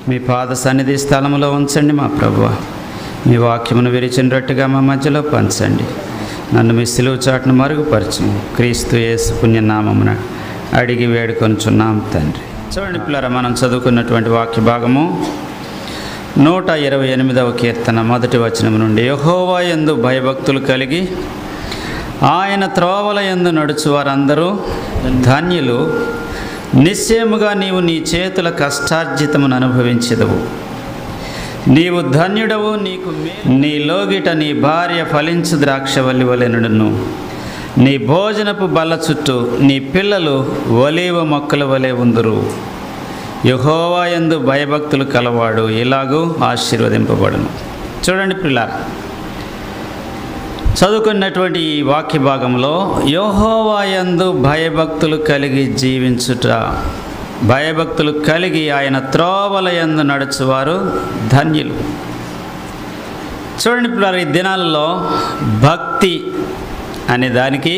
మీ పాద సన్నిధి స్థలంలో ఉంచండి మా ప్రభు మీ వాక్యమును విరిచినట్టుగా మా మధ్యలో పంచండి నన్ను మీ సిలువు చాటును మరుగుపరచు క్రీస్తు యేసు పుణ్యనామమున అడిగి వేడుకొనుచున్నాం తండ్రి చూడండి పిల్లరా మనం చదువుకున్నటువంటి వాక్య భాగము నూట ఇరవై ఎనిమిదవ కీర్తన మొదటి వచనం నుండి యహోవా యందు భయభక్తులు కలిగి ఆయన త్రోవల యందు నడుచు వారందరూ ధన్యులు నిశ్చయముగా నీవు నీ చేతుల కష్టార్జితమును అనుభవించదవు నీవు ధన్యుడవు నీకు మే- నీ లోగిట నీ భార్య ఫలించు ద్రాక్షవల్లి వలెనుడును నీ భోజనపు బల్ల చుట్టూ నీ పిల్లలు ఒలీవ మొక్కల వలె ఉందురు యహోవా యందు భయభక్తులు కలవాడు ఇలాగూ ఆశీర్వదింపబడును చూడండి పిల్లారా చదువుకున్నటువంటి ఈ వాక్య భాగంలో యోహోవాయందు భయభక్తులు కలిగి జీవించుట భయభక్తులు కలిగి ఆయన త్రోవల యందు నడుచువారు ధన్యులు చూడండి పిల్లలు ఈ దినాలలో భక్తి అనే దానికి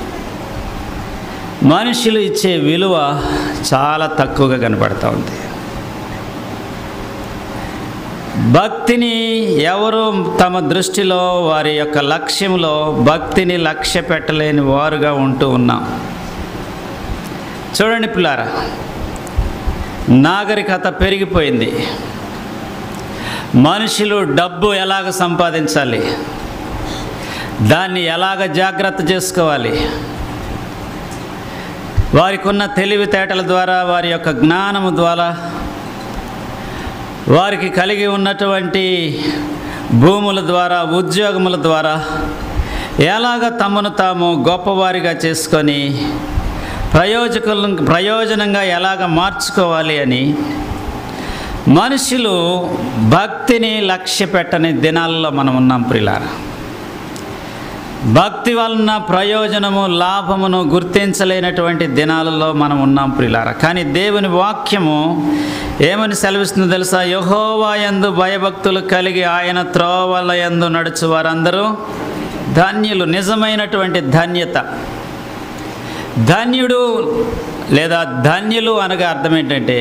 మనుషులు ఇచ్చే విలువ చాలా తక్కువగా కనపడతా ఉంది భక్తిని ఎవరు తమ దృష్టిలో వారి యొక్క లక్ష్యంలో భక్తిని లక్ష్య పెట్టలేని వారుగా ఉంటూ ఉన్నాం చూడండి పిల్లారా నాగరికత పెరిగిపోయింది మనుషులు డబ్బు ఎలాగ సంపాదించాలి దాన్ని ఎలాగ జాగ్రత్త చేసుకోవాలి వారికి ఉన్న తెలివితేటల ద్వారా వారి యొక్క జ్ఞానము ద్వారా వారికి కలిగి ఉన్నటువంటి భూముల ద్వారా ఉద్యోగముల ద్వారా ఎలాగ తమను తాము గొప్పవారిగా చేసుకొని ప్రయోజకులు ప్రయోజనంగా ఎలాగ మార్చుకోవాలి అని మనుషులు భక్తిని లక్ష్య పెట్టని దినాల్లో మనం ఉన్నాం ప్రిలారా భక్తి వలన ప్రయోజనము లాభమును గుర్తించలేనటువంటి దినాలలో మనం ఉన్నాం ప్రిలారా కానీ దేవుని వాక్యము ఏమని సెలవిస్తుందో తెలుసా యహోవాయందు భయభక్తులు కలిగి ఆయన త్రోవల యందు నడుచు వారందరూ ధన్యులు నిజమైనటువంటి ధన్యత ధన్యుడు లేదా ధన్యులు అనగా అర్థం ఏంటంటే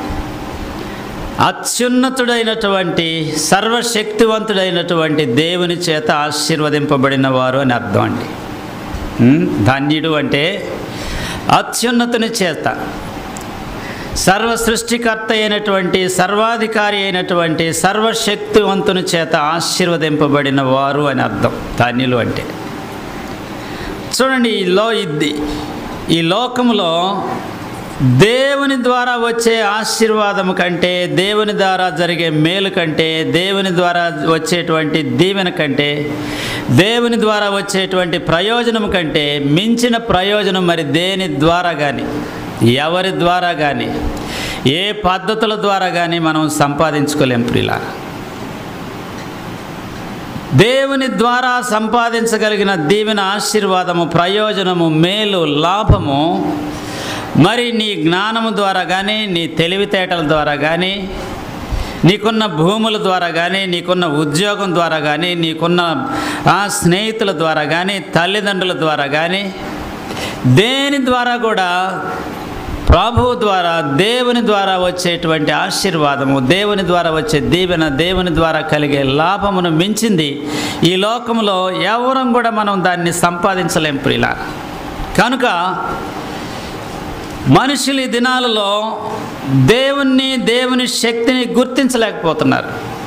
అత్యున్నతుడైనటువంటి సర్వశక్తివంతుడైనటువంటి దేవుని చేత ఆశీర్వదింపబడిన వారు అని అర్థం అండి ఉమ్, ధన్యుడు అంటే అత్యున్నతుని చేత సర్వ సృష్టికర్త అయినటువంటి సర్వాధికారి అయినటువంటి సర్వశక్తివంతుని చేత ఆశీర్వదింపబడిన వారు అని అర్థం ధన్యులు అంటే చూడండి ఈ లో ఇది ఈ లోకంలో దేవుని ద్వారా వచ్చే ఆశీర్వాదము కంటే దేవుని ద్వారా జరిగే మేలు కంటే దేవుని ద్వారా వచ్చేటువంటి దీవెన కంటే దేవుని ద్వారా వచ్చేటువంటి ప్రయోజనం కంటే మించిన ప్రయోజనం మరి దేని ద్వారా కానీ ఎవరి ద్వారా కానీ ఏ పద్ధతుల ద్వారా కానీ మనం సంపాదించుకోలేం ప్రియులా దేవుని ద్వారా సంపాదించగలిగిన దీవెన ఆశీర్వాదము ప్రయోజనము మేలు లాభము మరి నీ జ్ఞానము ద్వారా కానీ నీ తెలివితేటల ద్వారా కానీ నీకున్న భూముల ద్వారా కానీ నీకున్న ఉద్యోగం ద్వారా కానీ నీకున్న ఆ స్నేహితుల ద్వారా కానీ తల్లిదండ్రుల ద్వారా కానీ దేని ద్వారా కూడా ప్రభువు ద్వారా దేవుని ద్వారా వచ్చేటువంటి ఆశీర్వాదము దేవుని ద్వారా వచ్చే దీవెన దేవుని ద్వారా కలిగే లాభమును మించింది ఈ లోకంలో ఎవరం కూడా మనం దాన్ని సంపాదించలేం ప్రియుల కనుక మనుషులు ఈ దినాలలో దేవుణ్ణి దేవుని శక్తిని గుర్తించలేకపోతున్నారు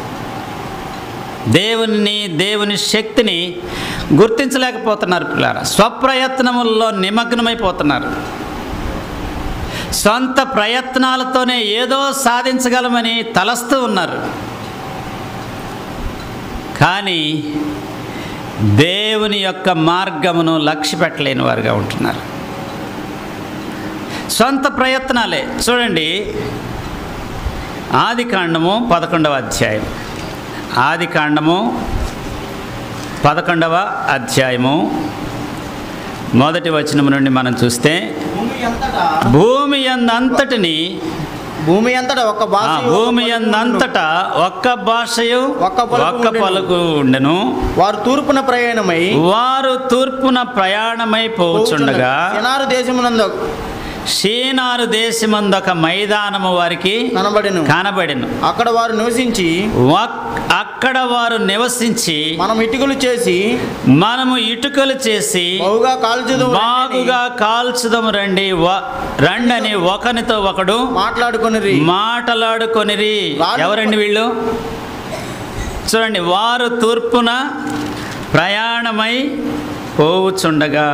దేవుని దేవుని శక్తిని గుర్తించలేకపోతున్నారు పిల్లారా స్వప్రయత్నముల్లో నిమగ్నమైపోతున్నారు సొంత ప్రయత్నాలతోనే ఏదో సాధించగలమని తలస్తూ ఉన్నారు కానీ దేవుని యొక్క మార్గమును లక్ష్య పెట్టలేని వారుగా ఉంటున్నారు సొంత ప్రయత్నాలే చూడండి ఆది కాండము పదకొండవ అధ్యాయం ఆది కాండము పదకొండవ అధ్యాయము మొదటి వచనం నుండి మనం చూస్తే భూమి అంతటా భూమి అంతటిని భూమి అంతటా ఒక ఆ భాష భూమి అంతటా ఒక్క భాషయు ఒక్క పలుకు ఒక్క ఉండెను. పలుకు ఉండెను వారు తూర్పున ప్రయాణమై వారు తూర్పున ప్రయాణమై పోచుండగా సినారు దేశమునందు షీనారు దేశమందు ఒక మైదానము వారికి కనబడెను కనబడెను అక్కడ వారు నివసించి వక్- అక్కడ వారు నివసించి మనం ఇటుకలు చేసి మనము ఇటుకలు చేసి బహుగా కాల్చుదు బాగుగా కాల్చుదము రండి వ- రండని ఒకనితో ఒకడు మాట్లాడుకొని మాటలాడుకొనిరి రాజు- ఎవరండి వీళ్ళు చూడండి వారు తూర్పున ప్రయాణమై పోవుచుండగా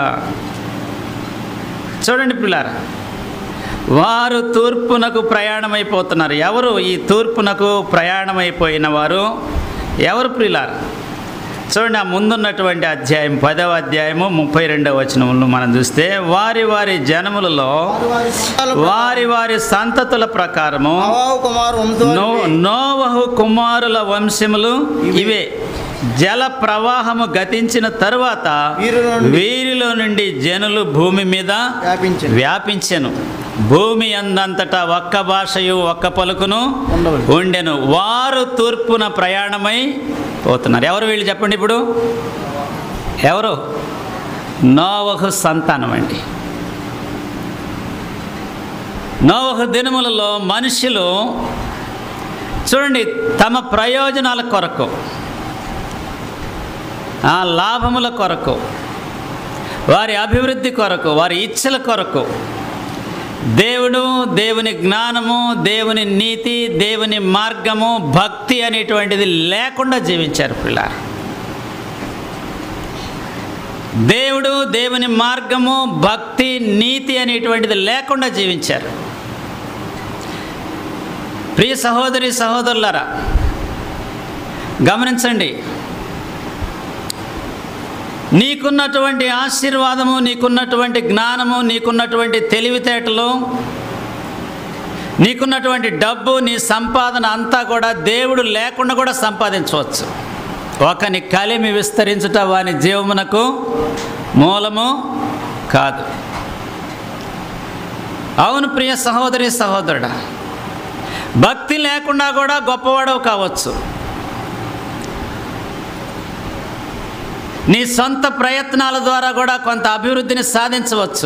చూడండి పిల్లారా వారు తూర్పునకు ప్రయాణమైపోతున్నారు ఎవరు ఈ తూర్పునకు ప్రయాణమైపోయిన వారు ఎవరు ప్రియులారు చూడండి ఆ ముందున్నటువంటి అధ్యాయం పదవ అధ్యాయము ముప్పై రెండవ వచనములను మనం చూస్తే వారి వారి జనములలో వారి వారి సంతతుల ప్రకారము కుమారు వంశం నో నోవహు కుమారుల వంశములు ఇవే జల ప్రవాహము గతించిన తరువాత వీరిలో నుండి వీరిలో నుండి జనులు భూమి మీద వ్యాపించింది వ్యాపించెను భూమి అందంతటా ఒక్క భాషయు ఒక్క పలుకును ఉండవలెను. ఉండెను వారు తూర్పున ప్రయాణమై పోతున్నారు ఎవరు వీళ్ళు చెప్పండి ఇప్పుడు ఎవరు నోవహు సంతానం అండి నోవహు దినములలో మనుషులు చూడండి తమ ప్రయోజనాల కొరకు ఆ లాభముల కొరకు వారి అభివృద్ధి కొరకు వారి ఇచ్చల కొరకు దేవుడు దేవుని జ్ఞానము దేవుని నీతి దేవుని మార్గము భక్తి అనేటువంటిది లేకుండా జీవించారు పిల్లలు దేవుడు దేవుని మార్గము భక్తి నీతి అనేటువంటిది లేకుండా జీవించారు ప్రియ సహోదరి సహోదరులారా గమనించండి నీకున్నటువంటి ఆశీర్వాదము నీకున్నటువంటి జ్ఞానము నీకున్నటువంటి తెలివితేటలు నీకున్నటువంటి డబ్బు నీ సంపాదన అంతా కూడా దేవుడు లేకుండా కూడా సంపాదించవచ్చు ఒకని కలిమి విస్తరించుట వాని జీవమునకు మూలము కాదు అవును ప్రియ సహోదరి సహోదరుడా భక్తి లేకుండా కూడా గొప్పవాడవు కావచ్చు నీ సొంత ప్రయత్నాల ద్వారా కూడా కొంత అభివృద్ధిని సాధించవచ్చు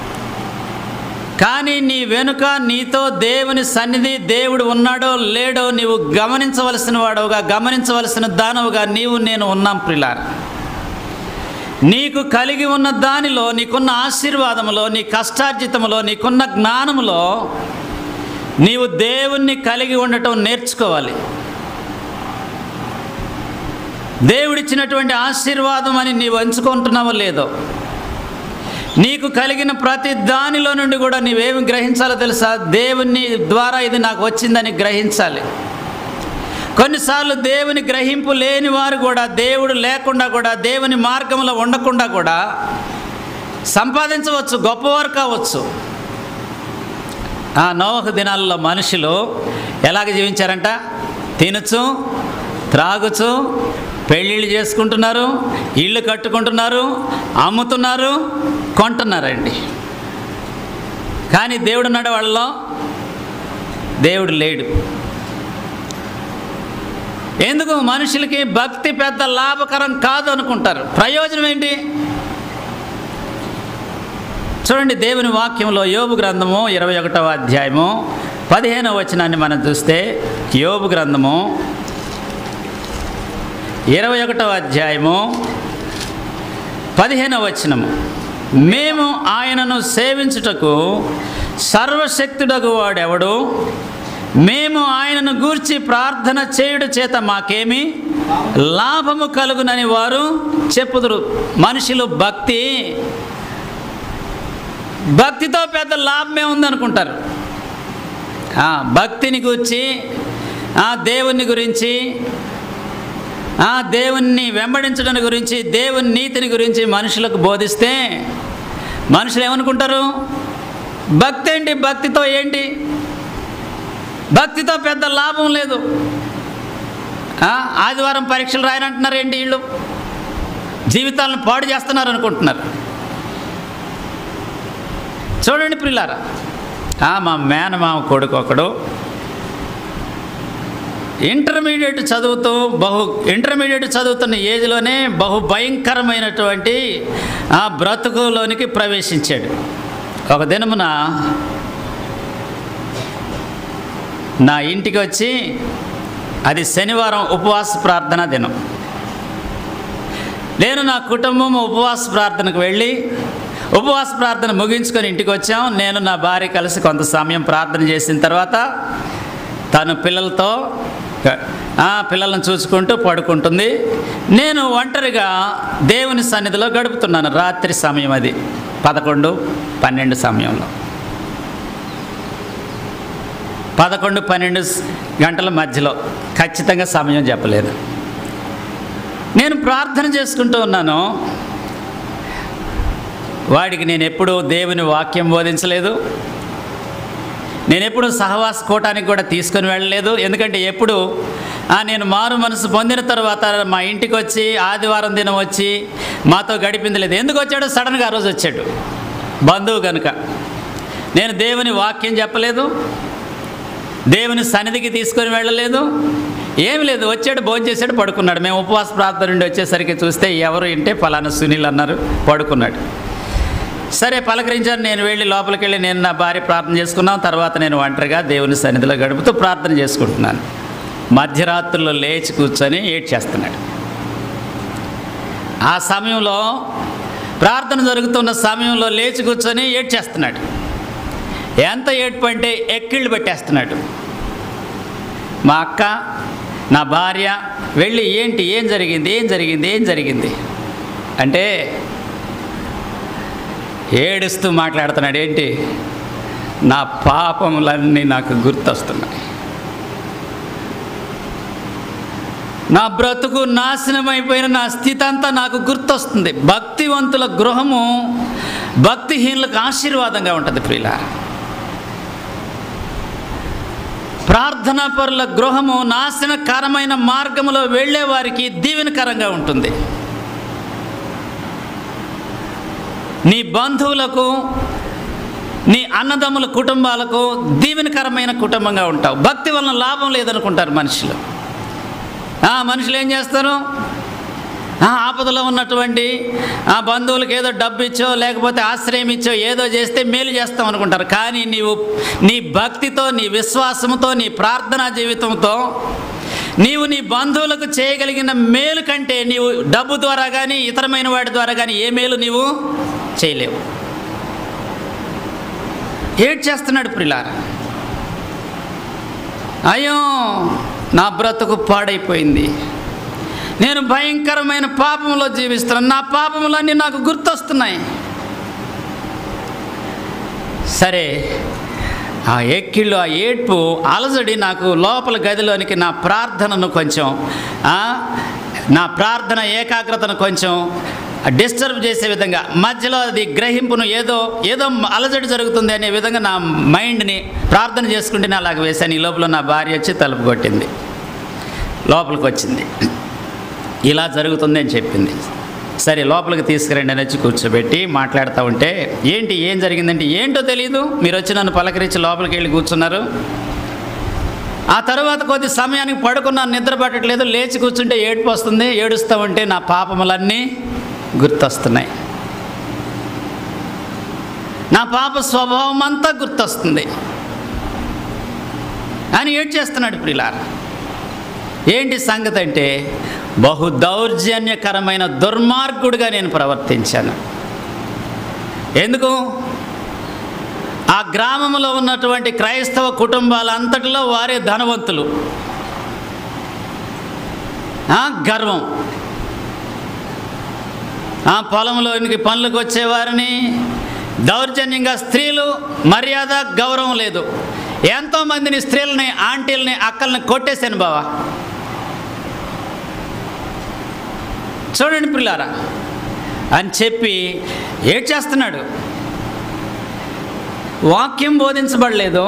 కానీ నీ వెనుక నీతో దేవుని సన్నిధి దేవుడు ఉన్నాడో లేడో నీవు గమనించవలసిన వాడవుగా గమనించవలసిన దానవుగా నీవు నేను ఉన్నాం ప్రిలార్ నీకు కలిగి ఉన్న దానిలో నీకున్న ఆశీర్వాదములో నీ కష్టార్జితములో నీకున్న జ్ఞానములో నీవు దేవుణ్ణి కలిగి ఉండటం నేర్చుకోవాలి దేవుడిచ్చినటువంటి ఆశీర్వాదం అని నీవు ఎంచుకుంటున్నావో లేదో నీకు కలిగిన ప్రతి దానిలో నుండి కూడా నీవేమి గ్రహించాలో తెలుసా దేవుని ద్వారా ఇది నాకు వచ్చిందని గ్రహించాలి కొన్నిసార్లు దేవుని గ్రహింపు లేని వారు కూడా దేవుడు లేకుండా కూడా దేవుని మార్గంలో ఉండకుండా కూడా సంపాదించవచ్చు గొప్పవారు కావచ్చు ఆ నోవహ దినాల్లో మనుషులు ఎలాగ జీవించారంట తినచ్చు త్రాగుచు పెళ్ళిళ్ళు చేసుకుంటున్నారు ఇళ్ళు కట్టుకుంటున్నారు అమ్ముతున్నారు కొంటున్నారండి కానీ దేవుడు ఉన్నాడు వాళ్ళలో దేవుడు లేడు ఎందుకు మనుషులకి భక్తి పెద్ద లాభకరం కాదు అనుకుంటారు ప్రయోజనం ఏంటి చూడండి దేవుని వాక్యంలో యోబు గ్రంథము ఇరవై ఒకటవ అధ్యాయము పదిహేనవ వచనాన్ని మనం చూస్తే యోబు గ్రంథము ఇరవై ఒకటవ అధ్యాయము పదిహేనవ వచనము మేము ఆయనను సేవించుటకు సర్వశక్తుడగు వాడెవడు మేము ఆయనను గూర్చి ప్రార్థన చేయుట చేత మాకేమి లాభము కలుగునని వారు చెప్పుదురు మనుషులు భక్తి భక్తితో పెద్ద లాభమే ఉందనుకుంటారు ఆ, భక్తిని గురించి ఆ దేవుని గురించి ఆ దేవుణ్ణి వెంబడించడం గురించి దేవుని నీతిని గురించి మనుషులకు బోధిస్తే మనుషులు ఏమనుకుంటారు భక్తి ఏంటి భక్తితో ఏంటి భక్తితో పెద్ద లాభం లేదు ఆ, ఆదివారం పరీక్షలు రాయనంటున్నారు ఏంటి వీళ్ళు జీవితాలను పాడు చేస్తున్నారు అనుకుంటున్నారు చూడండి ప్రిల్లారా ఆ, మా మేనమామ కొడుకు ఒకడు ఇంటర్మీడియట్ చదువుతూ బహు ఇంటర్మీడియట్ చదువుతున్న ఏజ్లోనే బహు భయంకరమైనటువంటి ఆ బ్రతుకులోనికి ప్రవేశించాడు ఒక దినమున నా ఇంటికి వచ్చి అది శనివారం ఉపవాస ప్రార్థన దినం నేను నా కుటుంబం ఉపవాస ప్రార్థనకు వెళ్ళి ఉపవాస ప్రార్థన ముగించుకొని ఇంటికి వచ్చాం నేను నా భార్య కలిసి కొంత సమయం ప్రార్థన చేసిన తర్వాత తను పిల్లలతో ఆ పిల్లలను చూసుకుంటూ పడుకుంటుంది నేను ఒంటరిగా దేవుని సన్నిధిలో గడుపుతున్నాను రాత్రి సమయం అది పదకొండు పన్నెండు సమయంలో పదకొండు పన్నెండు స్- గంటల మధ్యలో ఖచ్చితంగా సమయం చెప్పలేదు నేను ప్రార్థన చేసుకుంటూ ఉన్నాను వాడికి నేను ఎప్పుడు దేవుని వాక్యం బోధించలేదు నేను ఎప్పుడు సహవాస కూటానికి కూడా తీసుకొని వెళ్ళలేదు ఎందుకంటే ఎప్పుడు ఆ, నేను మారు మనసు పొందిన తర్వాత మా ఇంటికి వచ్చి ఆదివారం దినం వచ్చి మాతో గడిపింది లేదు ఎందుకు వచ్చాడో సడన్గా ఆ రోజు వచ్చాడు బంధువు కనుక నేను దేవుని వాక్యం చెప్పలేదు దేవుని సన్నిధికి తీసుకొని వెళ్ళలేదు ఏమి లేదు వచ్చాడు భోజనం చేశాడు పడుకున్నాడు మేము ఉపవాస ప్రార్థన నుండి వచ్చేసరికి చూస్తే ఎవరు ఇంటే పలానా సునీల్ అన్నారు పడుకున్నాడు సరే పలకరించాను నేను వెళ్ళి లోపలికి వెళ్ళి నేను నా భార్య ప్రార్థన చేసుకున్నాం తర్వాత నేను ఒంటరిగా దేవుని సన్నిధిలో గడుపుతూ ప్రార్థన చేసుకుంటున్నాను మధ్యరాత్రుల్లో లేచి కూర్చొని ఏడ్చేస్తున్నాడు ఆ సమయంలో ప్రార్థన జరుగుతున్న సమయంలో లేచి కూర్చొని ఏడ్చేస్తున్నాడు ఎంత ఏడ్పు అంటే ఎక్కిళ్ళు పెట్టేస్తున్నాడు మా అక్క నా భార్య వెళ్ళి ఏంటి ఏం జరిగింది ఏం జరిగింది ఏం జరిగింది అంటే ఏడుస్తూ మాట్లాడుతున్నాడు ఏంటి నా పాపములన్నీ నాకు గుర్తొస్తున్నాయి నా బ్రతుకు నాశనమైపోయిన నా స్థితి అంతా నాకు గుర్తొస్తుంది భక్తివంతుల గృహము భక్తిహీనులకు ఆశీర్వాదంగా ఉంటుంది ప్రియుల ప్రార్థనా పరుల గృహము నాశనకరమైన మార్గములో వెళ్ళే వారికి దీవెనకరంగా ఉంటుంది నీ బంధువులకు నీ అన్నదమ్ముల కుటుంబాలకు దీవెనకరమైన కుటుంబంగా ఉంటావు భక్తి వలన లాభం లేదనుకుంటారు మనుషులు ఆ, మనుషులు ఏం చేస్తారు ఆ, ఆపదలో ఉన్నటువంటి ఆ బంధువులకు ఏదో డబ్బు ఇచ్చో లేకపోతే ఆశ్రయం ఇచ్చో ఏదో చేస్తే మేలు చేస్తాం అనుకుంటారు కానీ నీవు నీ భక్తితో నీ విశ్వాసంతో నీ ప్రార్థనా జీవితంతో నీవు నీ బంధువులకు చేయగలిగిన మేలు కంటే నీవు డబ్బు ద్వారా కానీ ఇతరమైన వాటి ద్వారా కానీ ఏ మేలు నీవు చేయలేవు ఏడ్ చేస్తున్నాడు ప్రిలారా అయ్యో నా బ్రతుకు పాడైపోయింది నేను భయంకరమైన పాపంలో జీవిస్తున్నాను నా పాపములన్నీ నాకు గుర్తొస్తున్నాయి సరే ఆ ఎక్కిళ్ళు ఆ ఏడ్పు అలజడి నాకు లోపల గదిలోనికి నా ప్రార్థనను కొంచెం ఆ, నా ప్రార్థన ఏకాగ్రతను కొంచెం డిస్టర్బ్ చేసే విధంగా మధ్యలో అది గ్రహింపును ఏదో ఏదో అలజడి జరుగుతుంది అనే విధంగా నా మైండ్ని ప్రార్థన చేసుకుంటేనే అలాగ వేశాను ఈ లోపల నా భార్య వచ్చి తలుపు కొట్టింది లోపలికి వచ్చింది ఇలా జరుగుతుంది అని చెప్పింది సరే లోపలికి తీసుకురండి అని వచ్చి కూర్చోబెట్టి మాట్లాడుతూ ఉంటే ఏంటి ఏం జరిగిందంటే ఏంటో తెలియదు మీరు వచ్చి నన్ను పలకరించి లోపలికి వెళ్ళి కూర్చున్నారు ఆ తర్వాత కొద్ది సమయానికి పడుకున్నాను నిద్ర పట్టట్లేదు లేచి కూర్చుంటే ఏడుపు వస్తుంది ఏడుస్తూ ఉంటే నా పాపములన్నీ గుర్తొస్తున్నాయి నా పాప స్వభావం అంతా గుర్తొస్తుంది అని ఏడ్ చేస్తున్నాడు ప్రిలారా ఏంటి సంగతి అంటే బహు దౌర్జన్యకరమైన దుర్మార్గుడిగా నేను ప్రవర్తించాను ఎందుకు ఆ గ్రామంలో ఉన్నటువంటి క్రైస్తవ కుటుంబాలంతటిలో వారే ధనవంతులు ఆ గర్వం ఆ పొలంలోనికి పనులకు వచ్చేవారిని దౌర్జన్యంగా స్త్రీలు మర్యాద గౌరవం లేదు ఎంతోమందిని స్త్రీలని ఆంటీలని అక్కల్ని కొట్టేశాను బావా చూడండి పిల్లారా అని చెప్పి ఏడ్ చేస్తున్నాడు వాక్యం బోధించబడలేదు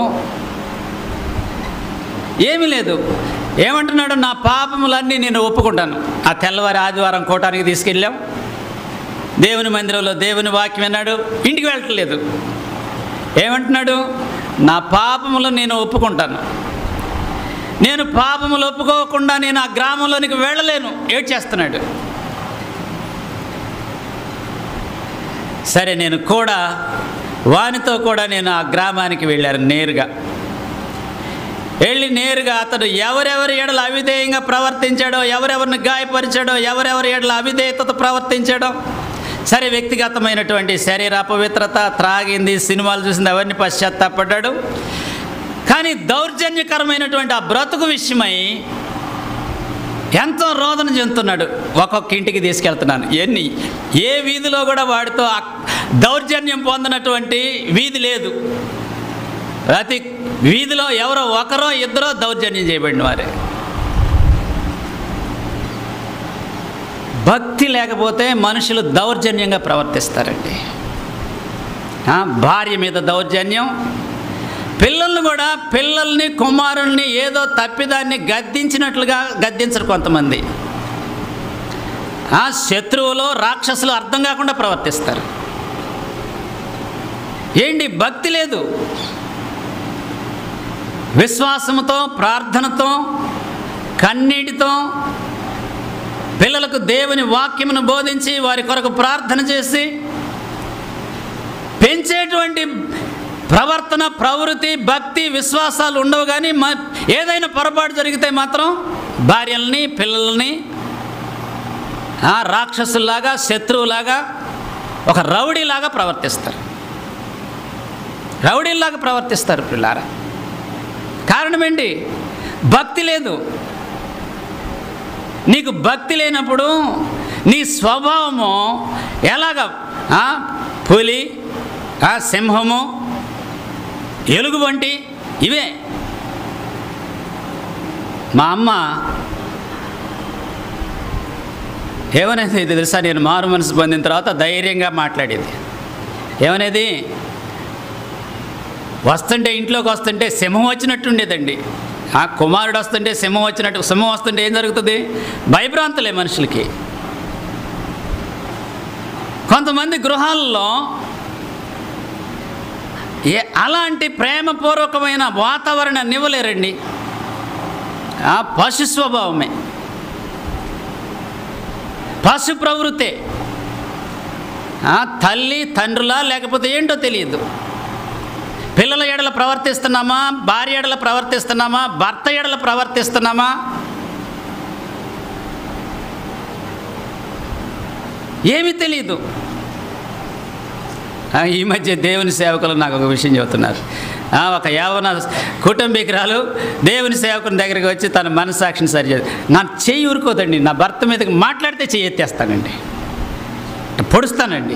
ఏమీ లేదు ఏమంటున్నాడు నా పాపములన్నీ నేను ఒప్పుకుంటాను ఆ తెల్లవారి ఆదివారం కోటానికి తీసుకెళ్ళాం దేవుని మందిరంలో దేవుని వాక్యం విన్నాడు ఇంటికి వెళ్ళట్లేదు ఏమంటున్నాడు నా పాపములు నేను ఒప్పుకుంటాను నేను పాపములు ఒప్పుకోకుండా నేను ఆ గ్రామంలోనికి వెళ్ళలేను ఏడ్చేస్తున్నాడు సరే నేను కూడా వానితో కూడా నేను ఆ గ్రామానికి వెళ్ళాను నేరుగా వెళ్ళి నేరుగా అతడు ఎవరెవరి ఎడల అవిధేయంగా ప్రవర్తించాడో ఎవరెవరిని గాయపరిచాడో ఎవరెవరి ఎడల అవిధేయతతో ప్రవర్తించాడో సరే వ్యక్తిగతమైనటువంటి శరీర అపవిత్రత త్రాగింది సినిమాలు చూసింది అవన్నీ పశ్చాత్తాపడ్డాడు కానీ దౌర్జన్యకరమైనటువంటి ఆ బ్రతుకు విషయమై ఎంతో రోదన చెందుతున్నాడు ఒక్కొక్క ఇంటికి తీసుకెళ్తున్నాను ఎన్ని ఏ వీధిలో కూడా వాడితో ఆ దౌర్జన్యం పొందినటువంటి వీధి లేదు ప్రతి వీధిలో ఎవరో ఒకరో ఇద్దరో దౌర్జన్యం చేయబడిన వారే భక్తి లేకపోతే మనుషులు దౌర్జన్యంగా ప్రవర్తిస్తారండి ఆ, భార్య మీద దౌర్జన్యం పిల్లల్ని కూడా పిల్లల్ని కుమారుల్ని ఏదో తప్పిదాన్ని గద్దించినట్లుగా గద్దించరు కొంతమంది ఆ శత్రువులు రాక్షసులు అర్థం కాకుండా ప్రవర్తిస్తారు ఏంటి భక్తి లేదు విశ్వాసముతో ప్రార్థనతో కన్నీటితో పిల్లలకు దేవుని వాక్యమును బోధించి వారి కొరకు ప్రార్థన చేసి పెంచేటువంటి ప్రవర్తన ప్రవృత్తి భక్తి విశ్వాసాలు ఉండవు కానీ మ ఏదైనా పొరపాటు జరిగితే మాత్రం భార్యల్ని పిల్లల్ని ఆ రాక్షసుల్లాగా శత్రువులాగా ఒక రౌడీలాగా ప్రవర్తిస్తారు రౌడీలాగా ప్రవర్తిస్తారు పిల్లారా కారణం ఏంటి భక్తి లేదు నీకు భక్తి లేనప్పుడు నీ స్వభావము ఎలాగ ఆ, పులి ఆ సింహము ఎలుగు వంటి ఇవే మా అమ్మ ఏమనేది ఇది తెలుసా నేను మారు మనసు పొందిన తర్వాత ధైర్యంగా మాట్లాడేది ఏమనేది వస్తుంటే ఇంట్లోకి వస్తుంటే సింహం వచ్చినట్టు ఉండేదండి ఆ కుమారుడు వస్తుంటే సింహం వచ్చినట్టు సింహం వస్తుంటే ఏం జరుగుతుంది భయభ్రాంతులే మనుషులకి కొంతమంది గృహాల్లో ఏ అలాంటి ప్రేమపూర్వకమైన వాతావరణాన్ని ఇవ్వలేరండి ఆ పశు స్వభావమే పశు ప్రవృత్తే ఆ తల్లి తండ్రులా లేకపోతే ఏంటో తెలియదు పిల్లల ఎడల ప్రవర్తిస్తున్నామా భార్య ఎడల ప్రవర్తిస్తున్నామా భర్త ఎడల ప్రవర్తిస్తున్నామా ఏమీ తెలియదు ఆ, ఈ మధ్య దేవుని సేవకులు నాకు ఒక విషయం చెబుతున్నారు ఆ, ఒక యవన కుటుంబీకురాలు దేవుని సేవకుని దగ్గరికి వచ్చి తన మనసాక్షిని సరి చేసి నా చెయ్యి ఊరుకోదండి నా భర్త మీదకి మాట్లాడితే చెయ్యి ఎత్తేస్తానండి పొడుస్తానండి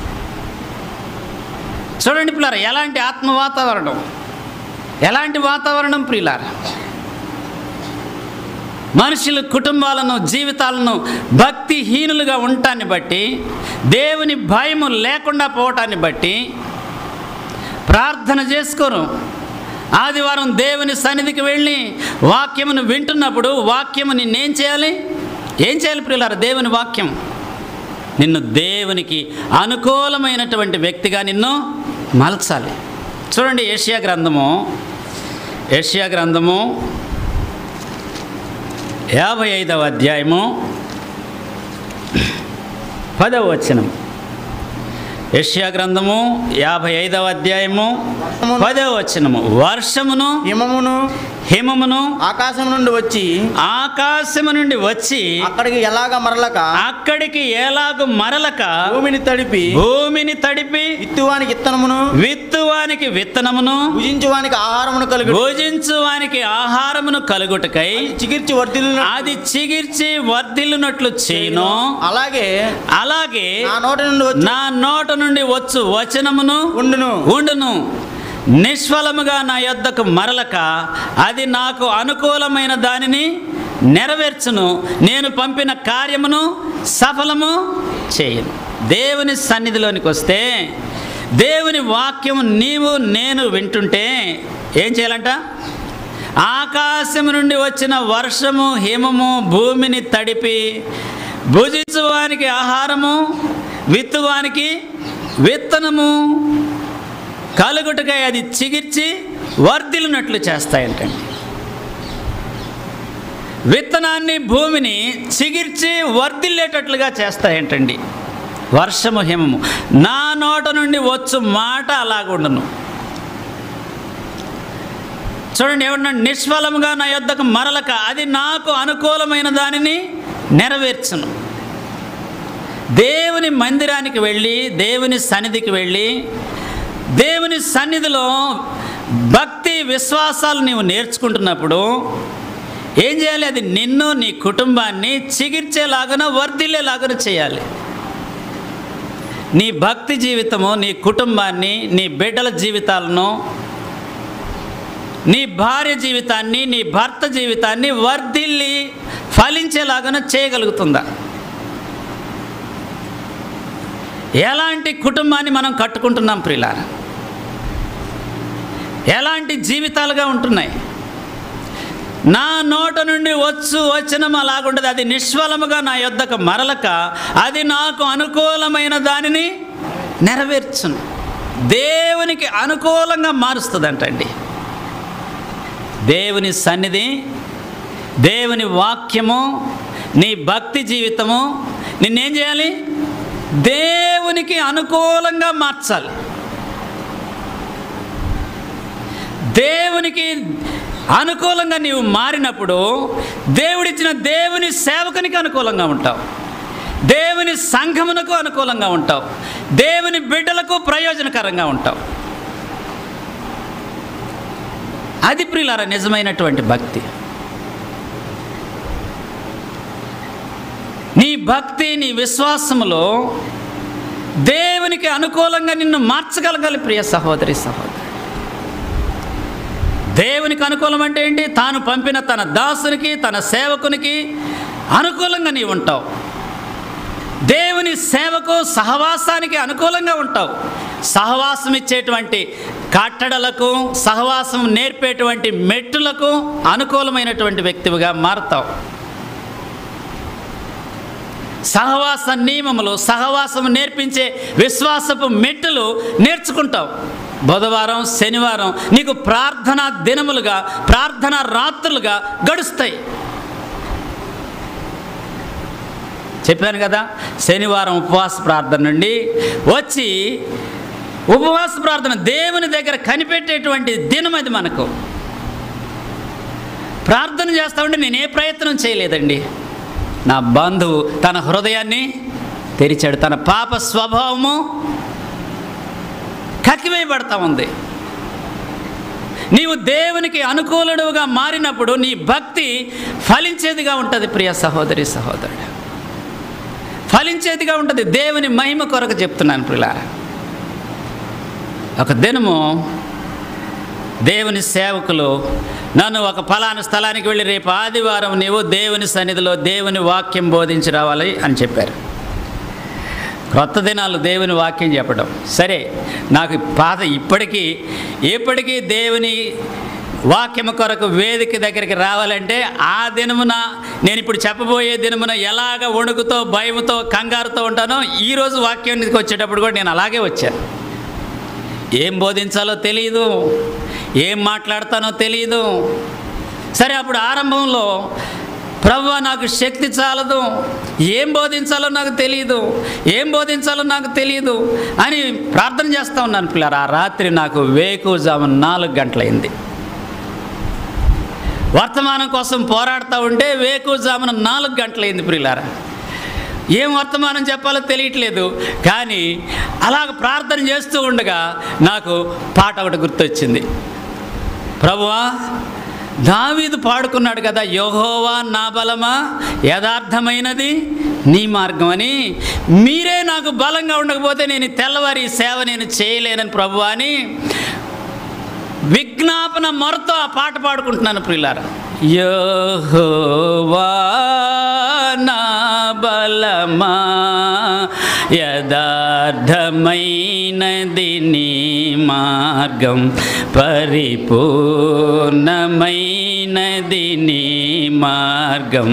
చూడండి పిల్లారా ఎలాంటి ఆత్మ వాతావరణం ఎలాంటి వాతావరణం ప్రియులారా మనుషులు కుటుంబాలను జీవితాలను భక్తిహీనులుగా ఉండటాన్ని బట్టి దేవుని భయము లేకుండా పోవటాన్ని బట్టి ప్రార్థన చేసుకోరు ఆదివారం దేవుని సన్నిధికి వెళ్ళి వాక్యమును వింటున్నప్పుడు వాక్యము నిన్నేం చేయాలి ఏం చేయాలి ప్రియులారా దేవుని వాక్యం నిన్ను దేవునికి అనుకూలమైనటువంటి వ్యక్తిగా నిన్ను మలచాలి చూడండి ఏషియా గ్రంథము ఏషియా గ్రంథము యాభై ఐదవ అధ్యాయము పదవ వచనం యష్యా గ్రంథము యాభై ఐదవ అధ్యాయము పదవ వచనము వర్షమును హిమమును హిమమును ఆకాశం నుండి వచ్చి ఆకాశము నుండి వచ్చి అక్కడికి ఎలాగ మరలక అక్కడికి ఎలాగు మరలక భూమిని తడిపి భూమిని తడిపి విత్తువానికి ఇత్తనమును విత్తువానికి విత్తనమును భుజించువానికి ఆహారమును కలిగి భోజించువానికి ఆహారమును కలుగుటకై చిగిర్చి వర్ధిల్లు అది చిగిర్చి వర్ధిల్లునట్లు చేయను అలాగే అలాగే నా నోటి నుండి వచ్చి నా నోట నుండి వచ్చు వచనమును ఉండును ఉండును నిష్ఫలముగా నా యొద్దకు మరలక అది నాకు అనుకూలమైన దానిని నెరవేర్చును నేను పంపిన కార్యమును సఫలము చేయను దేవుని సన్నిధిలోనికి వస్తే దేవుని వాక్యము నీవు నేను వింటుంటే ఏం చేయాలంట ఆకాశము నుండి వచ్చిన వర్షము హిమము భూమిని తడిపి భుజించువానికి ఆహారము విత్తువానికి విత్తనము కలుగుటకై అది చిగిర్చి వర్ధిల్లినట్లు చేస్తాయంటండి విత్తనాన్ని భూమిని చిగిర్చి వర్ధిల్లేటట్లుగా చేస్తాయంటండి వర్షము హిమము నా నోట నుండి వచ్చు మాట అలాగుండును చూడండి ఏమన్నా నిష్ఫలముగా నా యొద్దకు మరలక అది నాకు అనుకూలమైన దానిని నెరవేర్చును దేవుని మందిరానికి వెళ్ళి దేవుని సన్నిధికి వెళ్ళి దేవుని సన్నిధిలో భక్తి విశ్వాసాలు నీవు నేర్చుకుంటున్నప్పుడు ఏం చేయాలి అది నిన్ను నీ కుటుంబాన్ని చిగిర్చేలాగా వర్ధిల్లేలాగా చేయాలి నీ భక్తి జీవితము నీ కుటుంబాన్ని నీ బిడ్డల జీవితాలను నీ భార్య జీవితాన్ని నీ భర్త జీవితాన్ని వర్ధిల్లి ఫలించేలాగా చేయగలుగుతుందా ఎలాంటి కుటుంబాన్ని మనం కట్టుకుంటున్నాం ప్రిలారా ఎలాంటి జీవితాలుగా ఉంటున్నాయి నా నోట నుండి వచ్చు వచనం అలాగుండదు అది నిష్ఫలముగా నా యొద్దకు మరలక అది నాకు అనుకూలమైన దానిని నెరవేర్చును దేవునికి అనుకూలంగా మారుస్తుందంటండి దేవుని సన్నిధి దేవుని వాక్యము నీ భక్తి జీవితము నిన్నేం చేయాలి దేవునికి అనుకూలంగా మార్చాలి దేవునికి అనుకూలంగా నీవు మారినప్పుడు దేవుడిచ్చిన దేవుని సేవకునికి అనుకూలంగా ఉంటావు దేవుని సంఘమునకు అనుకూలంగా ఉంటావు దేవుని బిడ్డలకు ప్రయోజనకరంగా ఉంటావు అది ప్రియులారా నిజమైనటువంటి భక్తి నీ భక్తి నీ విశ్వాసములో దేవునికి అనుకూలంగా నిన్ను మార్చగలగాలి ప్రియ సహోదరి సహోదరి దేవునికి అనుకూలం అంటే ఏంటి తాను పంపిన తన దాసునికి తన సేవకునికి అనుకూలంగా నీవు ఉంటావు దేవుని సేవకు సహవాసానికి అనుకూలంగా ఉంటావు సహవాసం ఇచ్చేటువంటి కట్టడలకు సహవాసం నేర్పేటువంటి మెట్టులకు అనుకూలమైనటువంటి వ్యక్తివిగా మారుతావు సహవాస నియమములు సహవాసం నేర్పించే విశ్వాసపు మెట్టులు నేర్చుకుంటావు బుధవారం శనివారం నీకు ప్రార్థనా దినములుగా ప్రార్థనా రాత్రులుగా గడుస్తాయి చెప్పాను కదా శనివారం ఉపవాస ప్రార్థన నుండి వచ్చి ఉపవాస ప్రార్థన దేవుని దగ్గర కనిపెట్టేటువంటి దినం అది మనకు ప్రార్థన చేస్తా ఉంటే నేను ఏ ప్రయత్నం చేయలేదండి నా బంధువు తన హృదయాన్ని తెరిచాడు తన పాప స్వభావము కక్కివేయబడతా ఉంది నీవు దేవునికి అనుకూలుడుగా మారినప్పుడు నీ భక్తి ఫలించేదిగా ఉంటుంది ప్రియ సహోదరి సహోదరుడు ఫలించేదిగా ఉంటుంది దేవుని మహిమ కొరకు చెప్తున్నాను ప్రిలారా ఒక దినము దేవుని సేవకులు నన్ను ఒక ఫలానా స్థలానికి వెళ్ళి రేపు ఆదివారం నీవు దేవుని సన్నిధిలో దేవుని వాక్యం బోధించి రావాలి అని చెప్పారు క్రొత్త దినాలు దేవుని వాక్యం చెప్పడం సరే నాకు పాత ఇప్పటికీ ఎప్పటికీ దేవుని వాక్యము కొరకు వేదిక దగ్గరికి రావాలంటే ఆ దినమున నేను ఇప్పుడు చెప్పబోయే దినమున ఎలాగ వణుకుతో భయముతో కంగారుతో ఉంటానో ఈరోజు వాక్యానికి వచ్చేటప్పుడు కూడా నేను అలాగే వచ్చాను ఏం బోధించాలో తెలియదు ఏం మాట్లాడతానో తెలియదు సరే అప్పుడు ఆరంభంలో ప్రభు నాకు శక్తి చాలదు ఏం బోధించాలో నాకు తెలియదు ఏం బోధించాలో నాకు తెలియదు అని ప్రార్థన చేస్తూ ఉన్నాను పిల్లలు ఆ రాత్రి నాకు వేకుజాము నాలుగు గంటలైంది వర్తమానం కోసం పోరాడుతూ ఉంటే వేకుజామున నాలుగు గంటలైంది ప్రియులారా ఏం వర్తమానం చెప్పాలో తెలియట్లేదు కానీ అలాగ ప్రార్థన చేస్తూ ఉండగా నాకు పాట ఒకటి గుర్తొచ్చింది ప్రభువా దావీదు పాడుకున్నాడు కదా యోహోవా నా బలమా యథార్థమైనది నీ మార్గం అని మీరే నాకు బలంగా ఉండకపోతే నేను ఈ తెల్లవారి ఈ సేవ నేను చేయలేనని ప్రభు అని విజ్ఞాపన మొరతో ఆ పాట పాడుకుంటున్నాను ప్రియులారా యోహోవా నా బలమా యథార్థమైనది నీ మార్గం పరిపూర్ణమైనది నీ మార్గం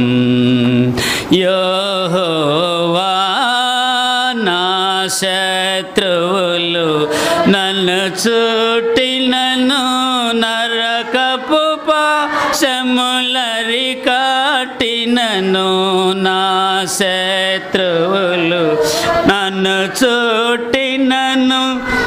యోహోవా నా శత్రువులు నన్ను చుట్టినను నరకపు పాశములరి కాటినను నా శత్రువులు నన్ను చోటినను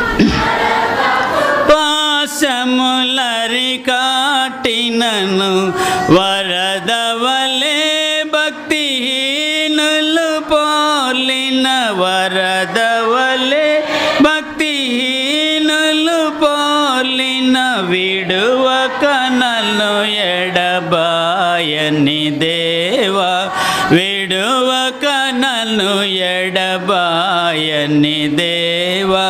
పాశములరి కాటినను వరదవలే భక్తిహీనులు పోలిన వరదవలే భక్తిహీనులు పోలిన విడువక నన్ను ఎడబాయని దేవా విడువక నన్ను ఎడబాయని దేవా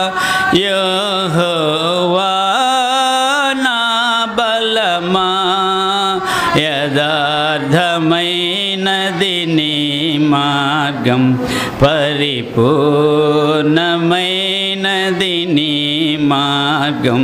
యోహోవా నా బలమా యథార్థమైనది నీ మార్గం పరిపూర్ణమైనది నీ మార్గం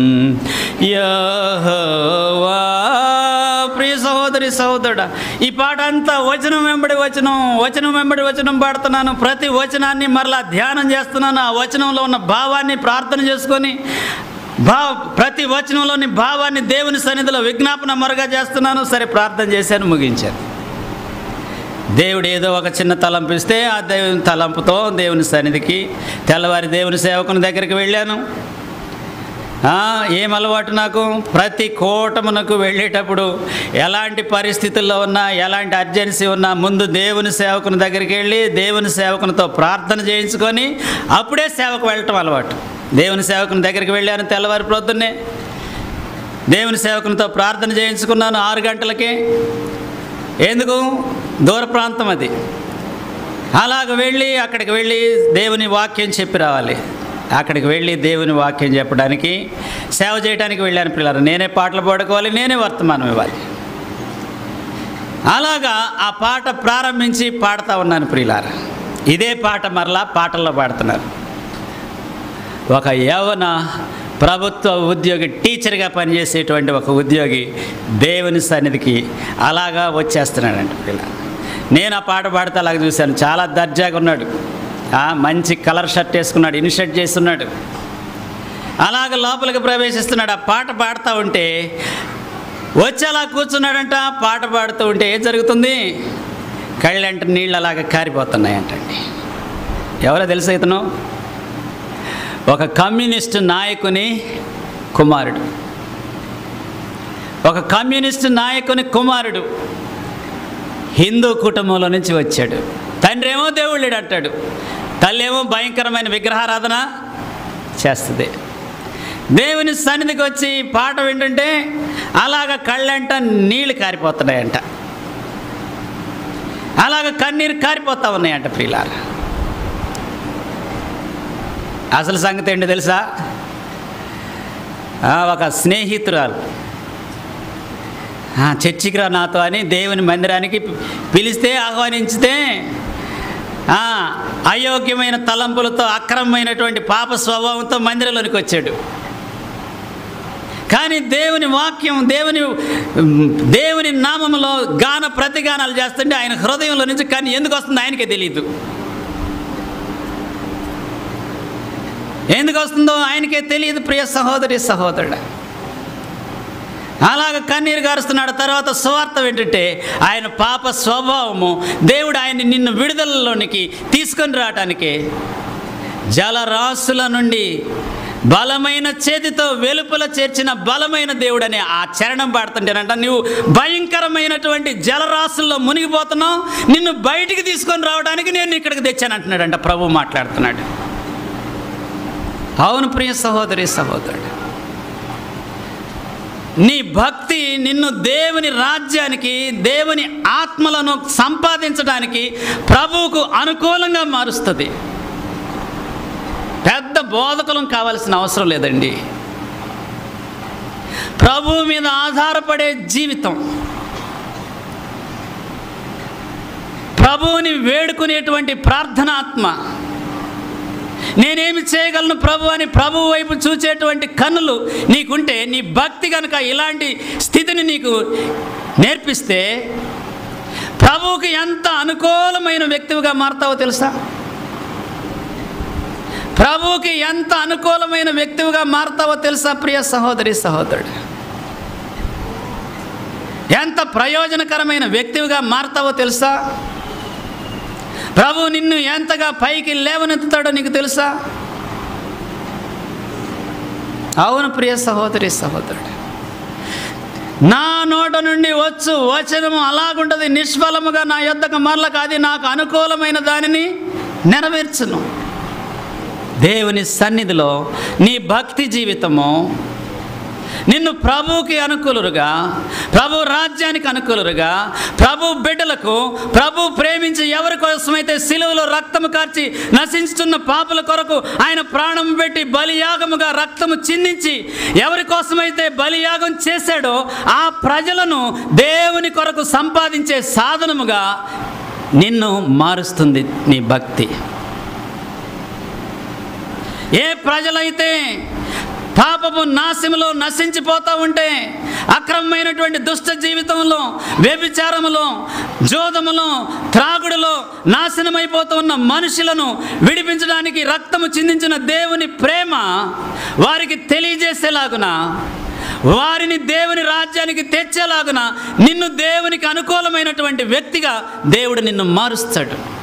యహోవా ప్రియ సహోదరి సహోదరుడా ఈ పాట అంతా వచనం వెంబడి వచనం వచనం వెంబడి వచనం పాడుతున్నాను ప్రతి వచనాన్ని మరలా ధ్యానం చేస్తున్నాను ఆ వచనంలో ఉన్న భావాన్ని ప్రార్థన చేసుకొని భావ ప్రతి వచనంలోని భావాన్ని దేవుని సన్నిధిలో విజ్ఞాపన మరుగా చేస్తున్నాను సరే ప్రార్థన చేశాను ముగించాను దేవుడు ఏదో ఒక చిన్న తలంపు ఇస్తే ఆ దేవుని తలంపుతో దేవుని సన్నిధికి తెల్లవారి దేవుని సేవకుని దగ్గరికి వెళ్ళాను ఆ, ఏం అలవాటు నాకు ప్రతి కూటమునకు వెళ్ళేటప్పుడు ఎలాంటి పరిస్థితుల్లో ఉన్నా ఎలాంటి అర్జెన్సీ ఉన్నా ముందు దేవుని సేవకుని దగ్గరికి వెళ్ళి దేవుని సేవకునితో ప్రార్థన చేయించుకొని అప్పుడే సేవకు వెళ్ళటం అలవాటు దేవుని సేవకుని దగ్గరికి వెళ్ళాను తెల్లవారి ప్రొద్దున్నే దేవుని సేవకునితో ప్రార్థన చేయించుకున్నాను ఆరు గంటలకి ఎందుకు దూర ప్రాంతం అది అలాగ వెళ్ళి అక్కడికి వెళ్ళి దేవుని వాక్యం చెప్పి రావాలి అక్కడికి వెళ్ళి దేవుని వాక్యం చెప్పడానికి సేవ చేయడానికి వెళ్ళాను పిల్లలు నేనే పాటలు పాడుకోవాలి నేనే వర్తమానం ఇవ్వాలి అలాగా ఆ పాట ప్రారంభించి పాడుతూ ఉన్నాను ప్రియులార ఇదే పాట మరలా పాటల్లో పాడుతున్నారు ఒక యవన ప్రభుత్వ ఉద్యోగి టీచర్గా పనిచేసేటువంటి ఒక ఉద్యోగి దేవుని సన్నిధికి అలాగా వచ్చేస్తున్నాడంట పిల్ల నేను ఆ పాట పాడితే అలాగ చూశాను చాలా దర్జాగా ఉన్నాడు ఆ, మంచి కలర్ షర్ట్ వేసుకున్నాడు ఇన్షర్ట్ చేస్తున్నాడు అలాగ లోపలికి ప్రవేశిస్తున్నాడు ఆ పాట పాడుతూ ఉంటే వచ్చి అలా కూర్చున్నాడంట పాట పాడుతూ ఉంటే ఏం జరుగుతుంది కళ్ళంట నీళ్ళు అలాగ కారిపోతున్నాయంటండి ఎవరో తెలుసు ఇతను ఒక కమ్యూనిస్ట్ నాయకుని కుమారుడు ఒక కమ్యూనిస్ట్ నాయకుని కుమారుడు హిందూ కుటుంబంలో నుంచి వచ్చాడు తండ్రి ఏమో దేవుళ్ళుడు అంటాడు తల్లి ఏమో భయంకరమైన విగ్రహారాధన చేస్తుంది దేవుని సన్నిధికి వచ్చి పాట వింటుంటే అలాగ కళ్ళంట నీళ్లు కారిపోతున్నాయంట అలాగ కన్నీరు కారిపోతా ఉన్నాయంట ప్రియులారా అసలు సంగతి ఏంటో తెలుసా ఆ, ఒక స్నేహితురాలు ఆ, చర్చికి రా నాతో అని దేవుని మందిరానికి పి- పిలిస్తే ఆహ్వానించితే ఆ, అయోగ్యమైన తలంపులతో అక్రమమైనటువంటి పాప స్వభావంతో మందిరంలోనికి వచ్చాడు కానీ దేవుని వాక్యం దేవుని దేవుని నామములో గాన ప్రతిగానాలు చేస్తుంటే ఆయన హృదయంలో నుంచి కానీ ఎందుకు వస్తుందో ఆయనకే తెలియదు ఎందుకు వస్తుందో ఆయనకే తెలియదు ప్రియ సహోదరి సహోదరుడు అలాగ కన్నీరు గారుస్తున్నాడు తర్వాత సువార్త ఏంటంటే ఆయన పాప స్వభావము దేవుడు ఆయన్ని నిన్ను విడుదలలోనికి తీసుకొని రావటానికి జలరాశుల నుండి బలమైన చేతితో వెలుపల చేర్చిన బలమైన దేవుడు అనే ఆ చరణం పాడుతుంటేనంట నువ్వు భయంకరమైనటువంటి జలరాశుల్లో మునిగిపోతున్నావు నిన్ను బయటికి తీసుకొని రావడానికి నేను ఇక్కడికి తెచ్చాను అంటున్నాడంట ప్రభు మాట్లాడుతున్నాడు అవును ప్రియ సహోదరి సహోదరుడు నీ భక్తి నిన్ను దేవుని రాజ్యానికి దేవుని ఆత్మలను సంపాదించడానికి ప్రభువుకు అనుకూలంగా మారుస్తుంది పెద్ద బోధకులం కావాల్సిన అవసరం లేదండి ప్రభువు మీద ఆధారపడే జీవితం ప్రభువుని వేడుకునేటువంటి ప్రార్థనాత్మ నేనేమి చేయగలను ప్రభు అని ప్రభు వైపు చూచేటువంటి కన్నులు నీకుంటే నీ భక్తి కనుక ఇలాంటి స్థితిని నీకు నేర్పిస్తే ప్రభువుకి ఎంత అనుకూలమైన వ్యక్తివిగా మారుతావో తెలుసా ప్రభువుకి ఎంత అనుకూలమైన వ్యక్తివిగా మారుతావో తెలుసా ప్రియ సహోదరి సహోదరుడు ఎంత ప్రయోజనకరమైన వ్యక్తివిగా మారుతావో తెలుసా ప్రభు నిన్ను ఎంతగా పైకి లేవనెత్తుతాడో నీకు తెలుసా అవును ప్రియ సహోదరి సహోదరుడు నా నోట నుండి వచ్చు వచనము అలాగుంటది నిష్ఫలముగా నా యొద్దకు మరలకు అది నాకు అనుకూలమైన దానిని నెరవేర్చును దేవుని సన్నిధిలో నీ భక్తి జీవితము నిన్ను ప్రభువుకి అనుకూలురుగా ప్రభు రాజ్యానికి అనుకూలురుగా ప్రభు బిడ్డలకు ప్రభు ప్రేమించి ఎవరి కోసమైతే సిలువలో రక్తము కార్చి నశించుతున్న పాపుల కొరకు ఆయన ప్రాణం పెట్టి బలియాగముగా రక్తము చిందించి ఎవరి కోసమైతే బలియాగం చేశాడో ఆ ప్రజలను దేవుని కొరకు సంపాదించే సాధనముగా నిన్ను మారుస్తుంది నీ భక్తి ఏ ప్రజలైతే పాపపు నాశములో నశించిపోతూ ఉంటే అక్రమమైనటువంటి దుష్ట జీవితంలో వ్యభిచారములో జోదములో త్రాగుడులో నాశనమైపోతూ ఉన్న మనుషులను విడిపించడానికి రక్తము చిందించిన దేవుని ప్రేమ వారికి తెలియజేసేలాగున వారిని దేవుని రాజ్యానికి తెచ్చేలాగున నిన్ను దేవునికి అనుకూలమైనటువంటి వ్యక్తిగా దేవుడు నిన్ను మారుస్తాడు